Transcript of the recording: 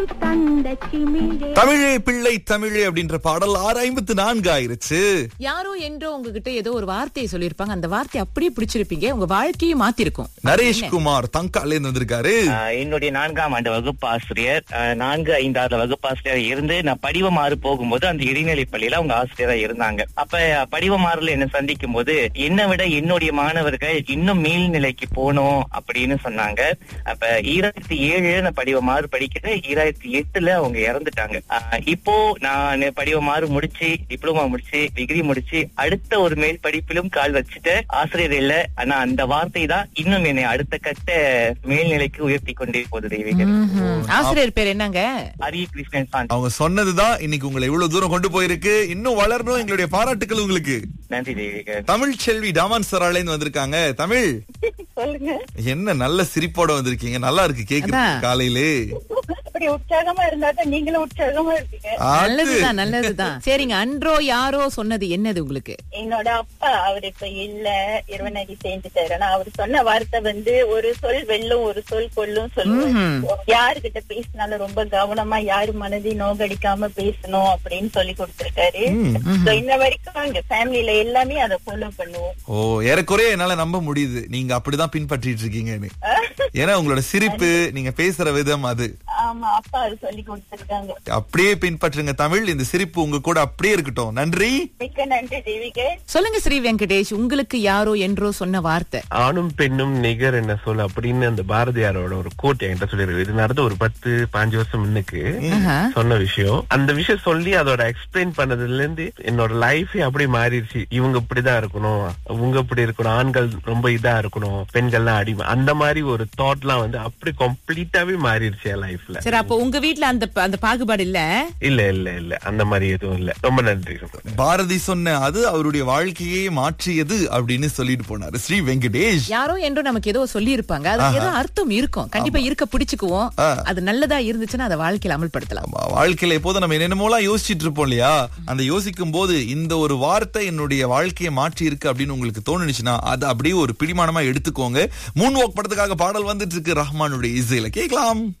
தந்த சிமிழே தமிழே பிள்ளை தமிழே அப்படின்ற பாடல் ஆறு ஐம்பத்து நான்கு ஆயிருச்சு யாரோ என்றோ உங்ககிட்ட ஏதோ ஒரு வார்த்தையை சொல்லியிருப்பாங்க அந்த வார்த்தையை அப்படியே பிடிச்சிருப்பீங்க உங்க வாழ்க்கையை மாத்திருக்கும் நரேஷ் குமார் தங்கால இருந்து வந்திருக்காரு ஆஹ் என்னுடைய நான்காம் ஆண்டு வகுப்பு ஆசிரியர் ஆஹ் நான்கு ஐந்தாறு வகுப்பு ஆசிரியர் இருந்து நான் படிவமாறு போகும்போது அந்த இடைநிலை பள்ளியில அவங்க ஆசிரியரா இருந்தாங்க அப்ப படிவமாறுல என்ன சந்திக்கும் போது என்னை விட என்னுடைய மாணவர்கள் இன்னும் மேல்நிலைக்கு போகணும் அப்படின்னு சொன்னாங்க அப்ப ஈராயிரத்தி ஏழு நான் படிவமாறு படிக்கிறேன் ஈராயிரத்தி எட்டுல அவங்க இறந்துட்டாங்க ஆஹ் இப்போ நான் படிவமாறு முடிச்சு டிப்ளமா முடிச்சு டிகிரி முடிச்சு அடுத்த ஒரு மேல் படிப்பிலும் கால் வச்சுட்டு ஆசிரியர் இல்ல ஆனா அந்த வார்த்தை தான் இன்னும் என்னை அடுத்த கட்ட மேல்நிலைக்கு உயர்த்தி கொண்டே போகுது தெய்வீகன் ம்ஹும். ஆசிரியர் பேர் என்னங்க ஹரி கிருஷ்ணன் சாந்த் அவங்க சொன்னதுதான் இன்னைக்கு உங்களை இவ்வளவு தூரம் கொண்டு போயிருக்கு இன்னும் வளரணும் எங்களுடைய பாராட்டுக்கள் உங்களுக்கு நன்றி தெய்வீகன் தமிழ் செல்வி டாமான் சரால இருந்து வந்திருக்காங்க தமிழ் சொல்லுங்க என்ன நல்ல சிரிப்போட வந்திருக்கீங்க நல்லா இருக்கு கேக்குறது அதான். காலையிலே அப்படி உற்சாகமா இருந்தா தான் நீங்களும் உற்சாகமா இருக்கீங்க ஆத்து. நல்லதுதான் நல்லதுதான் சரிங்க அன்றோ யாரோ சொன்னது என்னது உங்களுக்கு என்னோட அப்பா அவர் இப்ப இல்ல இறைவனடி சேர்ந்துட்டாரு ஆனா அவர் சொன்ன வார்த்தை வந்து ஒரு சொல் வெல்லும் ஒரு சொல் கொல்லும் சொல்லுவேன் யாருகிட்ட பேசினாலும் ரொம்ப கவனமா யாரு மனதையும் நோகடிக்காம பேசணும் அப்படின்னு சொல்லி கொடுத்திருக்காரு So, இன்ன வரைக்கும் எங்க ஃபேமிலில எல்லாமே அதை ஃபாலோ பண்ணுவோம் ஓ ஏறக்குறைய என்னால நம்ப முடியுது நீங்க அப்படிதான் பின்பற்றிட்டு இருக்கீங்கன்னு ஏன்னா உங்களோட சிரிப்பு நீங்க பேசுற விதம் அது ஆமா அப்பா அது சொல்லி கொடுத்திருக்காங்க அப்படியே பின்பற்றுங்க தமிழ் இந்த சிரிப்பு உங்க கூட அப்படியே இருக்கட்டும் நன்றி மிக்க நன்றி தேவிகை சொல்லுங்க ஸ்ரீ வெங்கடேஷ் உங்களுக்கு யாரோ என்றோ சொன்ன வார்த்தை ஆணும் பெண்ணும் நிகர் என்ன சொல் அப்படின்னு அந்த பாரதியாரோட ஒரு கோட் என்கிட்ட சொல்லிருக்கு இது நடந்து ஒரு பத்து பாஞ்சு வருஷம் முன்னுக்கு ஆஹா. சொன்ன விஷயம் அந்த விஷயம் சொல்லி அதோட எக்ஸ்பிளைன் பண்ணதுல இருந்து என்னோட லைஃபே அப்படி மாறிடுச்சு இவங்க இப்படிதான் இருக்கணும் அவங்க இப்படி இருக்கணும் ஆண்கள் ரொம்ப இதா இருக்கணும் பெண்கள்லாம் அடிமை அந்த மாதிரி ஒரு தாட்லாம் வந்து அப்படி கம்ப்ளீட்டாவே மாறிடுச்சு என் லைஃப்ல சரி அப்போ உங்க வீட்ல அந்த அந்த பாகுபாடு இல்ல இல்ல இல்ல இல்ல அந்த மாதிரி எதுவும் இல்ல ரொம்ப நன்றி ரொம்ப நன்றி. பாரதி சொன்ன அது அவருடைய வாழ்க்கையே மாற்றியது அப்படின்னு சொல்லிட்டு போனாரு ஸ்ரீ வெங்கடேஷ் யாரோ என்றோ நமக்கு ஏதோ சொல்லி இருப்பாங்க அது ஏதோ அர்த்தம் இருக்கும் கண்டிப்பா இருக்க பிடிச்சுக்குவோம் அது நல்லதா இருந்துச்சுன்னா அதை வாழ்க்கையில அமல்படுத்தலாம் ஆமா, வாழ்க்கையில எப்போதும் நம்ம என்னென்னமோலாம் யோசிச்சுட்டு இருப்போம் இல்லையா அந்த யோசிக்கும் போது இந்த ஒரு வார்த்தை என்னுடைய வாழ்க்கையை மாற்றி இருக்கு அப்படின்னு உங்களுக்கு தோணுச்சுன்னா அது அப்படியே ஒரு பிடிமானமா எடுத்துக்கோங்க மூன் வாக் படத்துக்காக பாடல் வந்துட்டு இருக்கு ரஹ்மானுடைய இசையில கேட்கலாம்